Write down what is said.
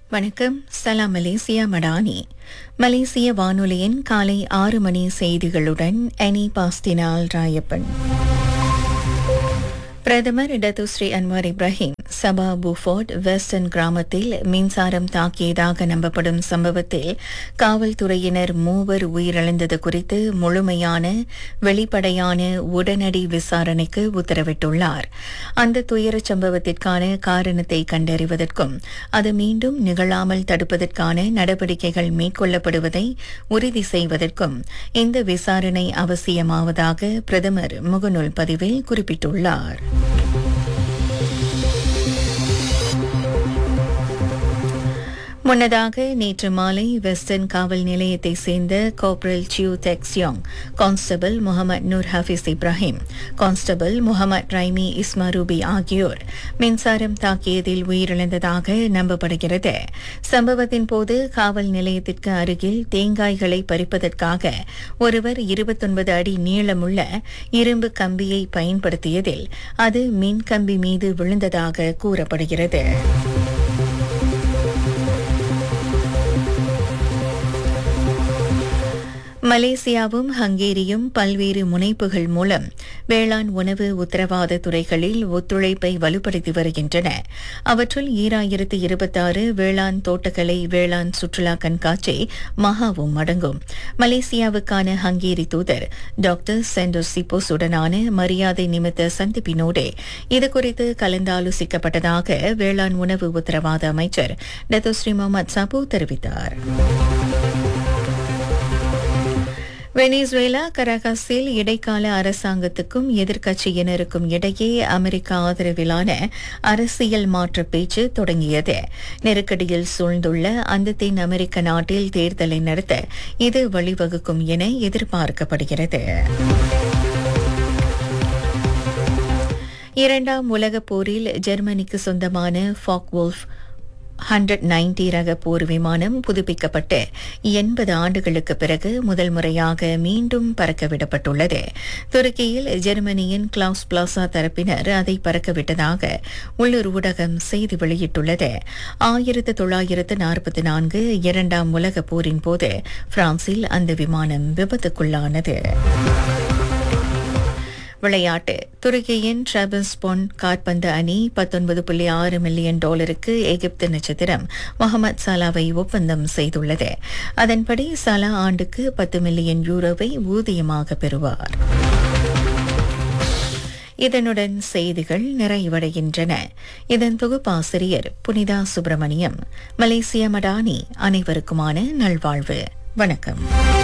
வணக்கம் சலாம் மலேசியா மடானி மலேசிய வானொலியின் காலை ஆறு மணி செய்திகளுடன் அனி பாஸ்தினால் ராயப்பன் பிரதமர் Datuk Seri Anwar Ibrahim Sabah Beaufort Western கிராமத்தில் மின்சாரம் தாக்கியதாக நம்பப்படும் சம்பவத்தில் காவல்துறையினர் மூவர் உயிரிழந்தது குறித்து முழுமையான வெளிப்படையான உடனடி விசாரணைக்கு உத்தரவிட்டுள்ளார் அந்த துயரச் சம்பவத்திற்கான காரணத்தை கண்டறிவதற்கும் அது மீண்டும் நிகழாமல் தடுப்பதற்கான நடவடிக்கைகள் மேற்கொள்ளப்படுவதை உறுதி செய்வதற்கும் இந்த விசாரணை அவசியமாவதாக பிரதமர் முகநூல் பதிவில் குறிப்பிட்டுள்ளார் முன்னதாக நேற்று மாலை வெஸ்டர்ன் காவல் நிலையத்தை சேர்ந்த கோப்ரல் சியூ தெக்ஸ்யோங் constable Muhammad Noor Hafiz Ibrahim constable Muhammad Raimi இஸ்மாரூபி ஆகியோர் மின்சாரம் தாக்கியதில் உயிரிழந்ததாக நம்பப்படுகிறது சம்பவத்தின் போது காவல் நிலையத்திற்கு அருகில் தேங்காய்களை பறிப்பதற்காக ஒருவர் இருபத்தொன்பது அடி நீளமுள்ள இரும்பு கம்பியை பயன்படுத்தியதில் அது மின் கம்பி மீது விழுந்ததாக கூறப்படுகிறது மலேசியாவும் ஹங்கேரியும் பல்வேறு முனைப்புகள் மூலம் வேளாண் உணவு உத்தரவாத துறைகளில் ஒத்துழைப்பை வலுப்படுத்தி வருகின்றன அவற்றுள் ஈராயிரத்து இருபத்தாறு வேளாண் தோட்டக்கலை வேளாண் சுற்றுலா கண்காட்சி மகாவும் அடங்கும் மலேசியாவுக்கான ஹங்கேரி தூதர் டாக்டர் சென்டோஸ் சிப்போஸுடனான மரியாதை நிமித்த சந்திப்பினோடு இதுகுறித்து கலந்தாலோசிக்கப்பட்டதாக வேளாண் உணவு உத்தரவாத அமைச்சர் டத்தோஸ்ரீ முகமது சாபு தெரிவித்தார் வெனிசுவேலா கரகாஸில் இடைக்கால அரசாங்கத்துக்கும் எதிர்க்கட்சியினருக்கும் இடையே அமெரிக்க ஆதரவிலான அரசியல் மாற்ற பேச்சு தொடங்கியது நெருக்கடியில் சூழ்ந்துள்ள அந்த தென் அமெரிக்க நாட்டில் தேர்தலை நடத்த இது வழிவகுக்கும் என எதிர்பார்க்கப்படுகிறது இரண்டாம் உலகப் போரில் ஜெர்மனிக்கு சொந்தமான ஃபாக் வோல்ஃப் ஹண்ட்ரட் நைன்டி ரக போர் விமானம் புதுப்பிக்கப்பட்டு எண்பது ஆண்டுகளுக்கு பிறகு முதல் முறையாக மீண்டும் பறக்கவிடப்பட்டுள்ளது துருக்கியில் ஜெர்மனியின் கிளாஸ் பிளாசா தரப்பினர் அதை பறக்கவிட்டதாக உள்ளூர் ஊடகம் செய்தி வெளியிட்டுள்ளது ஆயிரத்து தொள்ளாயிரத்து நாற்பத்தி நான்கு இரண்டாம் உலக போரின் போது பிரான்சில் அந்த விமானம் விபத்துக்குள்ளானது விளையாட்டு துருக்கியின் ட்ரபன்ஸ்பொன் காற்பந்து அணி பத்தொன்பது புள்ளி ஆறு மில்லியன் டாலருக்கு எகிப்து நட்சத்திரம் முகமது சலாவை ஒப்பந்தம் செய்துள்ளது அதன்படி சலா ஆண்டுக்கு பத்து மில்லியன் யூரோவை ஊதியமாக பெறுவார் இதனுடன் செய்திகள் நிறைவடைகின்றன இதன் தொகுப்பாசிரியர் புனிதா சுப்பிரமணியம் மலேசிய மடானி அனைவருக்குமான நல்வாழ்வு வணக்கம்